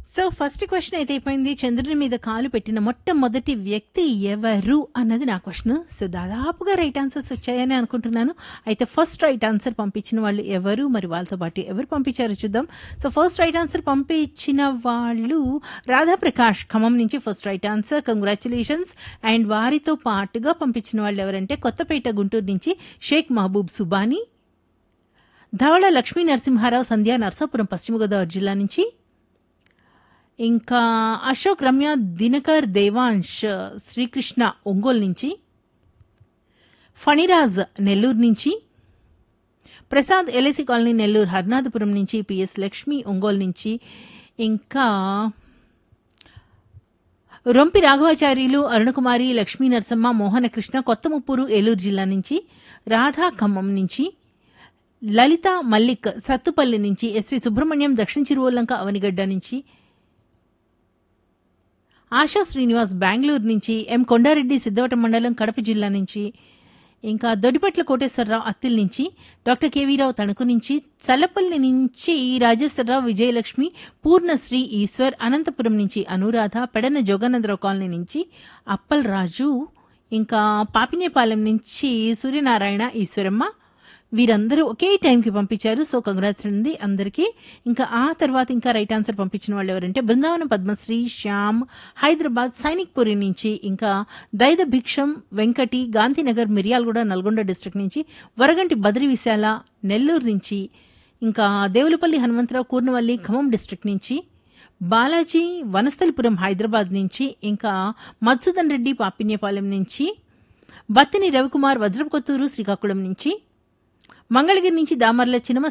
so first question అయితే అయిపోయింది చంద్రుని మీద కాలు పెట్టిన మొట్టమొదటి వ్యక్తి ఎవరు అన్నది నా క్వశ్చన్ సో దాదాపుగా రైట్ ఆన్సర్స్ వచ్చాయని అనుకుంటున్నాను అయితే ఫస్ట్ రైట్ ఆన్సర్ పంపించిన వాళ్ళు ఎవరు మరి వాళ్ళతో పాటు ఎవరు పంపించారో చూద్దాం సో ఫస్ట్ రైట్ ఆన్సర్ పంపించిన వాళ్ళు రాధాప్రకాష్ ఖమ్మం నుంచి first right answer congratulations and వారితో పాటుగా పంపించిన వాళ్ళు ఎవరంటే కొత్తపేట గుంటూరు నుంచి షేక్ మహబూబ్ సుబానీ ధవళ లక్ష్మీ నరసింహారావు సంధ్యా నర్సాపురం పశ్చిమ గోదావరి జిల్లా నుంచి ఇంకా అశోక్ రమ్య దినకర్ దేవాంశ్ శ్రీకృష్ణ ఒంగోలు నుంచి ఫణిరాజ్ నెల్లూరు నుంచి ప్రసాద్ ఎల్ఐసి కాలనీ నెల్లూరు హర్నాథపురం నుంచి పిఎస్ లక్ష్మి ఒంగోలు నుంచి ఇంకా రొంపి రాఘవాచార్యులు అరుణకుమారి లక్ష్మీ నరసమ్మ మోహనకృష్ణ కొత్తముప్పూరు ఏలూరు జిల్లా నుంచి రాధా ఖమ్మం నుంచి లలిత మల్లిక్ సత్తుపల్లి నుంచి ఎస్వి సుబ్రహ్మణ్యం దక్షిణ చిరువల్లంక అవనిగడ్డ నుంచి ఆశా శ్రీనివాస్ బెంగళూరు నుంచి ఎం కొండారెడ్డి సిద్ధవటం మండలం కడప జిల్లా నుంచి ఇంకా దొడిపట్ల కోటేశ్వరరావు అత్తిల్ నుంచి డాక్టర్ కేవీరావు తణుకు నుంచి చల్లపల్లి నుంచి రాజేశ్వరరావు విజయలక్ష్మి పూర్ణశ్రీ ఈశ్వర్ అనంతపురం నుంచి అనురాధ పెడన జోగానందరావు కాలనీ నుంచి అప్పల్ రాజు ఇంకా పాపినేపాలెం నుంచి సూర్యనారాయణ ఈశ్వరమ్మ వీరందరూ ఒకే టైంకి పంపించారు సో కంగ్రాట్స్ ఉంది అందరికీ ఇంకా ఆ తర్వాత ఇంకా రైట్ ఆన్సర్ పంపించిన వాళ్ళు ఎవరంటే బృందావనం పద్మశ్రీ శ్యామ్ హైదరాబాద్ సైనిక్పురి నుంచి ఇంకా దైద భిక్షం వెంకటి గాంధీనగర్ మిర్యాలగూడ నల్గొండ డిస్ట్రిక్ట్ నుంచి వరగంటి బద్రి విశాల నెల్లూరు నుంచి ఇంకా దేవులపల్లి హనుమంతరావు కూర్నవల్లి ఖమ్మం డిస్ట్రిక్ట్ నుంచి బాలాజీ వనస్థలిపురం హైదరాబాద్ నుంచి ఇంకా మధుసూదన్ రెడ్డి పాపిన్యపాలెం నుంచి బత్తిని రవికుమార్ వజ్రపుకొత్తూరు శ్రీకాకుళం నుంచి మంగళగిరి నుంచి దామర్ల చినమ